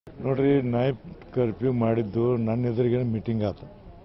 ನೋಡ್ರಿ night curfew ಮಾಡಿದ್ದು ನನ್ನ ಎದುರಿಗೆ ಮೀಟಿಂಗ್ ಆಯ್ತು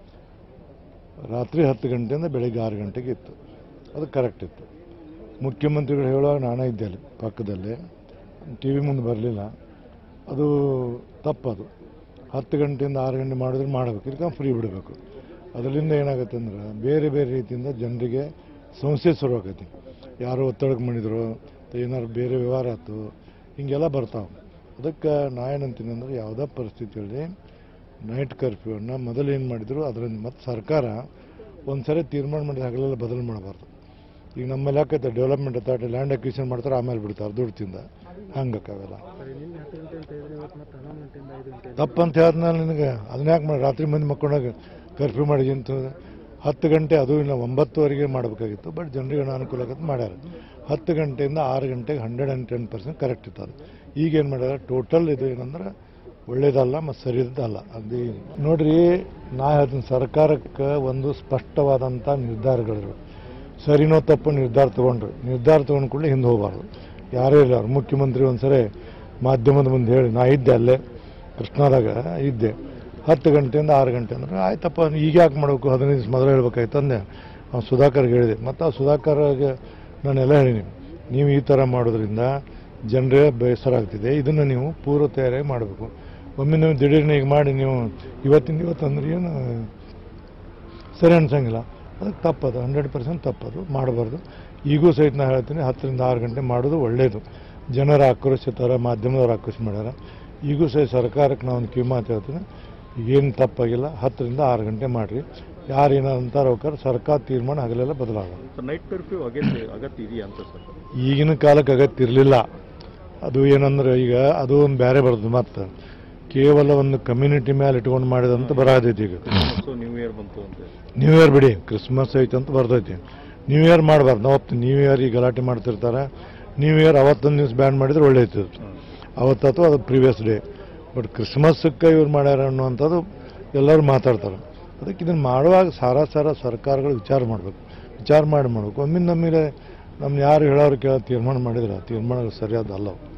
ರಾತ್ರಿ ಹತ್ತು ಗಂಟೆಯಿಂದ ಬೆಳಗ್ಗೆ ಆರು ಗಂಟೆಗೆ ಇತ್ತು ಅದು ಕರೆಕ್ಟ್ ಇತ್ತು ಮುಖ್ಯಮಂತ್ರಿಗಳು ಹೇಳುವಾಗ ನಾನೇ ಇದ್ದೆ ಅಲ್ಲಿ ಪಕ್ಕದಲ್ಲೇ ಟಿ ವಿ ಮುಂದೆ ಬರಲಿಲ್ಲ ಅದು ತಪ್ಪದು ಹತ್ತು ಗಂಟೆಯಿಂದ ಆರು ಗಂಟೆ ಮಾಡಿದ್ರೆ ಮಾಡಬೇಕು ಇದಕ್ಕೆ ಫ್ರೀ ಬಿಡಬೇಕು ಅದರಿಂದ ಏನಾಗುತ್ತೆ ಅಂದ್ರೆ ಬೇರೆ ಬೇರೆ ರೀತಿಯಿಂದ ಜನರಿಗೆ ಸಮಸ್ಯೆ ಶುರುವಾಗೈತಿ ಯಾರೋ ಒತ್ತಡಕ್ಕೆ ಮಾಡಿದ್ರು ಏನಾದ್ರು ಬೇರೆ ವ್ಯವಹಾರ ಆಯ್ತು ಹಿಂಗೆಲ್ಲ ಬರ್ತಾವೆ ಅದಕ್ಕೆ ನಾ ಏನಂತೀನಿ ಅಂದ್ರೆ ಯಾವುದೇ ಪರಿಸ್ಥಿತಿಯಲ್ಲಿ ನೈಟ್ ಕರ್ಫ್ಯೂವನ್ನು ಮೊದಲು ಏನು ಮಾಡಿದ್ರು ಅದರಿಂದ ಮತ್ತು ಸರ್ಕಾರ ಒಂದು ಸರಿ ತೀರ್ಮಾನ ಮಾಡಿದ ಹಗಲೆಲ್ಲ ಬದಲು ಮಾಡಬಾರ್ದು ಈಗ ನಮ್ಮಲ್ಲಿ ಯಾಕೈತೆ ಡೆವಲಪ್ಮೆಂಟ್ ಅಥಾರಿಟಿ ಲ್ಯಾಂಡ್ ಅಕ್ವಿಷನ್ ಮಾಡ್ತಾರೆ ಆಮೇಲೆ ಬಿಡ್ತಾರೆ ದುಡ್ಡು ತಿಂದ ಹಂಗಕ್ಕಾಗಲ್ಲ ಸರಿ ನಿನ್ನೆ ಹತ್ತು ಗಂಟೆ ಅಂತ ಹೇಳಿದ್ರೆ ಇವತ್ತು ಮತ್ತೆ ಹನ್ನೊಂದು ಗಂಟೆಯಿಂದ ಐದು ಗಂಟೆ ತಪ್ಪಂತ ಹೇಳಿದ್ಮೇಲೆ ನಿನಗೆ ಅದನ್ನ ಯಾಕೆ ಮಾಡಿ ರಾತ್ರಿ ಮಂದಿ ಮಕ್ಕಳಾಗ ಕರ್ಫ್ಯೂ ಮಾಡಿ ಅಂತ ಹತ್ತು ಗಂಟೆ ಅದು ಇಲ್ಲ ಒಂಬತ್ತುವರೆಗೆ ಮಾಡಬೇಕಾಗಿತ್ತು ಬಟ್ ಜನರಿಗೆ ಅನುಕೂಲ ಆಗತ್ತೆ ಮಾಡ್ಯಾರ ಹತ್ತು ಗಂಟೆಯಿಂದ ಆರು ಗಂಟೆಗೆ hundred and ten percent correct ಇತ್ತು ಅದು ಈಗೇನು ಮಾಡ್ಯಾರ ಟೋಟಲ್ ಇದು ಏನಂದ್ರೆ ಒಳ್ಳೇದಲ್ಲ ಮತ್ತು ಸರಿದಲ್ಲ ಅದು ನೋಡ್ರಿ ನಾ ಹೇಳ್ತೀನಿ ಸರ್ಕಾರಕ್ಕೆ ಒಂದು ಸ್ಪಷ್ಟವಾದಂಥ ನಿರ್ಧಾರಗಳಿರಬೇಕು ಸರಿನೋ ತಪ್ಪು ನಿರ್ಧಾರ ತೊಗೊಂಡ್ರು ನಿರ್ಧಾರ ತೊಗೊಂಡು ಕೂಡಲೇ ಹಿಂದೆ ಹೋಗಬಾರ್ದು ಯಾರೇ ಇಲ್ಲ ಅವ್ರು ಮುಖ್ಯಮಂತ್ರಿ ಒಂದ್ಸರಿ ಮಾಧ್ಯಮದ ಮುಂದೆ ಹೇಳಿ ನಾ ಇದ್ದೆ ಅಲ್ಲೇ ಕೃಷ್ಣಾದಾಗ ಇದ್ದೆ ಹತ್ತು ಗಂಟೆಯಿಂದ ಆರು ಗಂಟೆ ಅಂದ್ರೆ ಆಯ್ತಪ್ಪ ಈಗ ಯಾಕೆ ಮಾಡಬೇಕು ಹದಿನೈದು ದಿವಸ ಮೊದಲು ಹೇಳ್ಬೇಕಾಯ್ತು ಅಂದೆ ಅವ್ನು ಸುಧಾಕರ್ಗೆ ಹೇಳಿದೆ ಮತ್ತು ಆ ಸುಧಾಕರ್ಗೆ ನಾನೆಲ್ಲ ಹೇಳೀನಿ ನೀವು ಈ ಥರ ಮಾಡೋದ್ರಿಂದ ಜನರೇ ಬೇಸರ ಆಗ್ತಿದೆ ಇದನ್ನು ನೀವು ಪೂರ್ವ ತಯಾರಿ ಮಾಡಬೇಕು ಒಮ್ಮೆ ನೀವು ದಿಢೀರ್ನ ಈಗ ಮಾಡಿ ನೀವು ಇವತ್ತಿನ ಇವತ್ತು ಅಂದ್ರೆ ಏನು ಸರಿ ಅನ್ಸಂಗಿಲ್ಲ ಅದಕ್ಕೆ ತಪ್ಪದು ಹಂಡ್ರೆಡ್ ಪರ್ಸೆಂಟ್ ತಪ್ಪದು ಮಾಡಬಾರ್ದು ಈಗೂ ಸಹಿತ ನಾ ಹೇಳ್ತೀನಿ ಹತ್ತರಿಂದ ಆರು ಗಂಟೆ ಮಾಡೋದು ಒಳ್ಳೆಯದು ಜನರ ಆಕ್ರೋಶ ಥರ ಮಾಧ್ಯಮದವ್ರು ಆಕ್ರೋಶ ಮಾಡ್ಯಾರ ಈಗೂ ಸಹಿತ ಸರ್ಕಾರಕ್ಕೆ ನಾವು ಒಂದು ಕಿವಿ ಮಾತು ಹೇಳ್ತೀನಿ ಏನು ತಪ್ಪಾಗಿಲ್ಲ ಹತ್ತರಿಂದ ಆರು ಗಂಟೆ ಮಾಡಿರಿ ಯಾರು ಏನಾರು ಅಂತಾರೋ ಅವ್ಕಾರ ಸರ್ಕಾರ ತೀರ್ಮಾನ ಹಗಲೆಲ್ಲ ಬದಲಾಗೋದು ಸರ್ ನೈಟ್ ಕರ್ಫ್ಯೂ ಅಗತ್ಯ ಅಗತ್ಯ ಇದೆಯಾ ಅಂತ ಸರ್ ಈಗಿನ ಕಾಲಕ್ಕೆ ಅಗತ್ಯ ಇರಲಿಲ್ಲ ಅದು ಏನಂದ್ರೆ ಈಗ ಅದು ಒಂದು ಬೇರೆ ಬರ್ತದೆ ಮತ್ತೆ ಕೇವಲ ಒಂದು ಕಮ್ಯುನಿಟಿ ಮೇಲೆ ಇಟ್ಕೊಂಡು ಮಾಡಿದಂತ ಬರಾದೈತಿ ಈಗ ಸೊ ನ್ಯೂ ಇಯರ್ ಬಂತು ಅಂತ ನ್ಯೂ ಇಯರ್ ಬಿಡಿ ಕ್ರಿಸ್ಮಸ್ ಐತೆ ಅಂತ ಬರ್ತೈತಿ ನ್ಯೂ ಇಯರ್ ಮಾಡಬಾರ್ದು ನಾವು ನ್ಯೂ ಇಯರ್ ಈ ಗಲಾಟೆ ಮಾಡ್ತಿರ್ತಾರೆ ನ್ಯೂ ಇಯರ್ ಅವತ್ತೊಂದು ದಿವ್ಸ ಬ್ಯಾನ್ ಮಾಡಿದ್ರೆ ಒಳ್ಳೇದು ಅವತ್ತು ಅಥವಾ ಅದು ಪ್ರೀವಿಯಸ್ ಡೇ ಬಟ್ ಕ್ರಿಸ್ಮಸ್ಕ್ಕೆ ಇವ್ರು ಮಾಡ್ಯಾರ ಅನ್ನುವಂಥದ್ದು ಎಲ್ಲರೂ ಮಾತಾಡ್ತಾರೆ ಅದಕ್ಕೆ ಇದನ್ನು ಮಾಡುವಾಗ ಸಾರ ಸಾರ ಸರ್ಕಾರಗಳು ವಿಚಾರ ಮಾಡಬೇಕು ವಿಚಾರ ಮಾಡಿ ಮಾಡಬೇಕು ಒಮ್ಮಿಂದ ನಮಗೆ ನಮ್ಮ ಯಾರು ಹೇಳೋರು ಕೇಳೋ ತೀರ್ಮಾನ ಮಾಡಿದ್ರೆ ಆ ತೀರ್ಮಾನ ಸರಿಯಾದ ಅಲ್ಲ ಅವು.